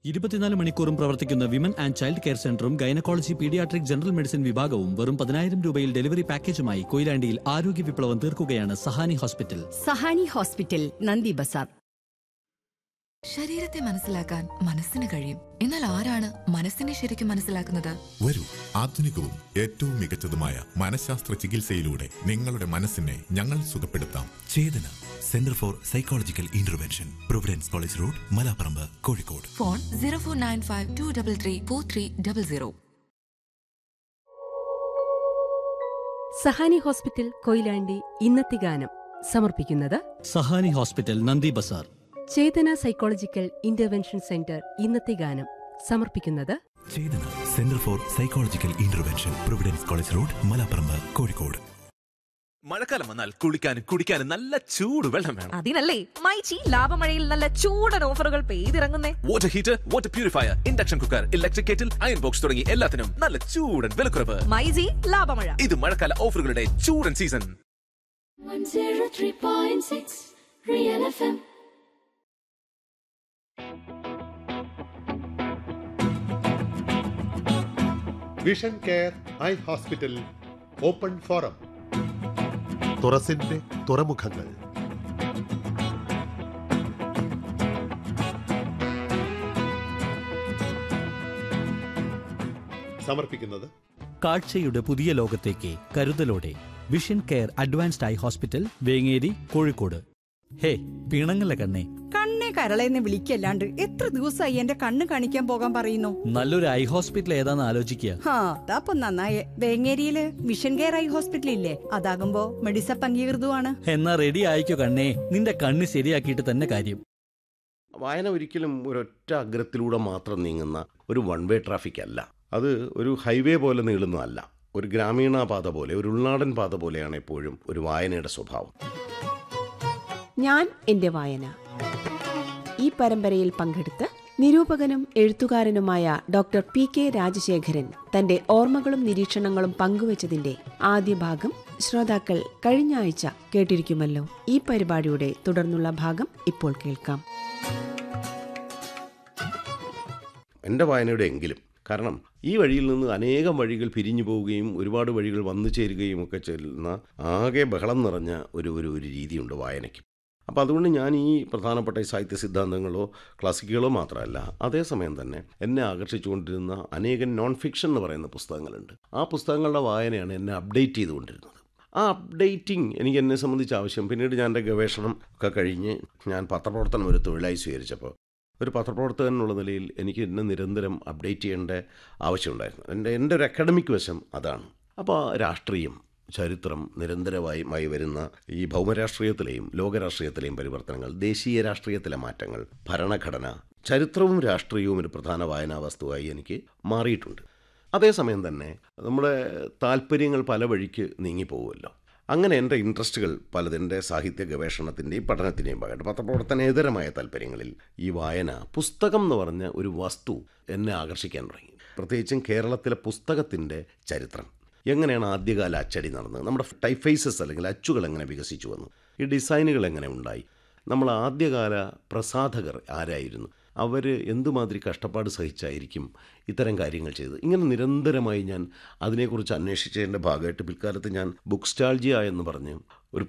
ഇരുപത്തിനാല് മണിക്കൂറും പ്രവർത്തിക്കുന്ന വിമൻ ആൻഡ് ചൈൽഡ് കെയർ സെന്ററും ഗൈനക്കോളജി പീഡിയാട്രിക് ജനറൽ മെഡിസിൻ വിഭാഗവും വെറും പതിനായിരം രൂപയിൽ ഡെലിവറി പാക്കേജുമായി കൊയിലാണ്ടിയിൽ ആരോഗ്യ വിപ്ലവം തീർക്കുകയാണ് സഹാനി ഹോസ്പിറ്റൽ സഹാനി ഹോസ്പിറ്റൽ നന്ദി ബസാർ ശരീരത്തെ മനസ്സിലാക്കാൻ മനസ്സിന് കഴിയും എന്നാൽ ആരാണ് മനസ്സിനെ ശരിക്കും മനസ്സിലാക്കുന്നത് വരൂ ആധുനികവും ഏറ്റവും മികച്ചതുമായ മനഃശാസ്ത്ര ചികിത്സയിലൂടെ നിങ്ങളുടെ മനസ്സിനെ ഞങ്ങൾ സുഖപ്പെടുത്താം Chetana centre for psychological intervention providence college road Malaparamba Kozhikode phone zero four nine five two double three four three double zero Sahani hospital Koyilandy ഇന്നത്തെ ഗാനം സമർപ്പിക്കുന്നത് Sahani hospital Nandi Bazar Chetana psychological intervention centre ഇന്നത്തെ ഗാനം സമർപ്പിക്കുന്നത് Chetana centre for psychological intervention providence college road Malaparamba Kozhikode മഴക്കാലം വന്നാൽ കുളിക്കാനും കുടിക്കാനും നല്ല ചൂട് വെള്ളം വേണം അതിനല്ലേ മൈച്ചി ലാഭമഴയിൽ നല്ല ചൂടൻ ഓഫറുകൾ പെയ്തിറങ്ങുന്നേ water heater water purifier induction cooker electric kettle iron box തുടങ്ങി എല്ലാത്തിനും നല്ല ചൂടൻ വിലക്കുറവ് മൈജി ലാഭമഴ ഇത് മഴക്കാല ഓഫറുകളുടെ ചൂടൻ season 103.6 Real FM. Vision care eye hospital open forum തുറസിന്റെ തുറമുഖങ്ങൾ സമർപ്പിക്കുന്നത് കാഴ്ചയുടെ പുതിയ ലോകത്തേക്ക് കരുതലോടെ vision care advanced eye hospital Vengeri Kozhikode hey പിണങ്ങല്ല കണ്ണേ കണ്ണേ കരളെന്ന് വിളിക്കല്ലാണ്ട് എത്ര ദിവസമായി എന്റെ കണ്ണ് കാണിക്കാൻ പോകാൻ പറയുന്നു നല്ലൊരു ഐ ഹോസ്പിറ്റൽ ഏതാന്ന് ആലോചിക്കുക ഹാ അതാപ്പൊ നന്നായേ വേങ്ങേരിയില് വിഷൻ കെയർ ഐ ഹോസ്പിറ്റൽ ഇല്ലേ അതാകുമ്പോ മെഡിസപ്പ് അംഗീകൃതമാണ് എന്നാ റെഡി ആയിക്കോ കണ്ണേ നിന്റെ കണ്ണ് ശരിയാക്കിയിട്ട് തന്നെ കാര്യം വായന ഒരിക്കലും ഒരൊറ്റ അഗ്രത്തിലൂടെ മാത്രം നീങ്ങുന്ന ഒരു വൺ വേ ട്രാഫിക് അല്ല അത് ഒരു ഹൈവേ പോലെ നീളുന്നതല്ല ഒരു ഗ്രാമീണ പാത പോലെ ഒരു ഉൾനാടൻ പാത പോലെയാണ് എപ്പോഴും ഒരു വായനയുടെ സ്വഭാവം ഞാൻ എൻ്റെ വായന ഈ പരമ്പരയിൽ പങ്കെടുത്ത് നിരൂപകനും എഴുത്തുകാരനുമായ ഡോക്ടർ പി കെ രാജശേഖരൻ തന്റെ ഓർമ്മകളും നിരീക്ഷണങ്ങളും പങ്കുവച്ചതിന്റെ ആദ്യ ഭാഗം ശ്രോതാക്കൾ കഴിഞ്ഞ ആഴ്ച കേട്ടിരിക്കുമല്ലോ ഈ പരിപാടിയുടെ തുടർന്നുള്ള ഭാഗം ഇപ്പോൾ കേൾക്കാം എൻ്റെ വായനയുടെ എങ്കിലും കാരണം ഈ വഴിയിൽ നിന്ന് അനേകം വഴികൾ പിരിഞ്ഞു പോവുകയും ഒരുപാട് വഴികൾ വന്നു ചേരുകയും ഒക്കെ ചെല്ലുന്ന ആകെ ബഹളം നിറഞ്ഞ ഒരു ഒരു ഒരു രീതിയുണ്ട് വായനയ്ക്ക് അപ്പോൾ അതുകൊണ്ട് ഞാൻ ഈ പ്രധാനപ്പെട്ട ഈ സാഹിത്യ സിദ്ധാന്തങ്ങളോ ക്ലാസിക്കുകളോ മാത്രമല്ല അതേസമയം തന്നെ എന്നെ ആകർഷിച്ചുകൊണ്ടിരുന്ന അനേകം നോൺ ഫിക്ഷൻ എന്ന് പറയുന്ന പുസ്തകങ്ങളുണ്ട് ആ പുസ്തകങ്ങളുടെ വായനയാണ് എന്നെ അപ്ഡേറ്റ് ചെയ്തുകൊണ്ടിരുന്നത് ആ അപ്ഡേറ്റിംഗ് എനിക്ക് എന്നെ സംബന്ധിച്ച് ആവശ്യം പിന്നീട് ഞാൻ എൻ്റെ ഗവേഷണം ഒക്കെ കഴിഞ്ഞ് ഞാൻ പത്രപ്രവർത്തനം ഒരു തൊഴിലായി സ്വീകരിച്ചപ്പോൾ ഒരു പത്രപ്രവർത്തകൻ എന്നുള്ള നിലയിൽ എനിക്ക് എന്നെ നിരന്തരം അപ്ഡേറ്റ് ചെയ്യേണ്ട ആവശ്യമുണ്ടായിരുന്നു എൻ്റെ എൻ്റെ ഒരു അക്കാഡമിക് വശം അതാണ് അപ്പോൾ രാഷ്ട്രീയം ചരിത്രം നിരന്തരമായി വരുന്ന ഈ ഭൗമരാഷ്ട്രീയത്തിലെയും ലോകരാഷ്ട്രീയത്തിലെയും പരിവർത്തനങ്ങൾ ദേശീയ രാഷ്ട്രീയത്തിലെ മാറ്റങ്ങൾ ഭരണഘടന ചരിത്രവും രാഷ്ട്രീയവും ഒരു പ്രധാന വായനാ വസ്തുവായി എനിക്ക് മാറിയിട്ടുണ്ട് അതേസമയം തന്നെ നമ്മുടെ താല്പര്യങ്ങൾ പല വഴിക്ക് നീങ്ങിപ്പോകുമല്ലോ അങ്ങനെ എൻ്റെ ഇൻട്രസ്റ്റുകൾ പലതിൻ്റെ സാഹിത്യ ഗവേഷണത്തിൻ്റെയും പഠനത്തിൻ്റെയും ഭാഗമായിട്ട് പത്രപ്രവർത്തനേതരമായ താല്പര്യങ്ങളിൽ ഈ വായന പുസ്തകം എന്ന് പറഞ്ഞ ഒരു വസ്തു എന്നെ ആകർഷിക്കാൻ തുടങ്ങി പ്രത്യേകിച്ചും കേരളത്തിലെ പുസ്തകത്തിൻ്റെ ചരിത്രം എങ്ങനെയാണ് ആദ്യകാല അച്ചടി നടന്നത് നമ്മുടെ ടൈഫേസസ് അല്ലെങ്കിൽ അച്ചുകൾ എങ്ങനെ വികസിച്ചു വന്നു ഈ ഡിസൈനുകൾ എങ്ങനെ ഉണ്ടായി നമ്മൾ ആദ്യകാല പ്രസാധകർ ആരായിരുന്നു അവർ എന്തുമാതിരി കഷ്ടപ്പാട് സഹിച്ചായിരിക്കും ഇത്തരം കാര്യങ്ങൾ ചെയ്തത് ഇങ്ങനെ നിരന്തരമായി ഞാൻ അതിനെക്കുറിച്ച് അന്വേഷിച്ചതിൻ്റെ ഭാഗമായിട്ട് പിൽക്കാലത്ത് ഞാൻ ബുക്ക് സ്റ്റാൾജിയ എന്ന് പറഞ്ഞ് ഒരു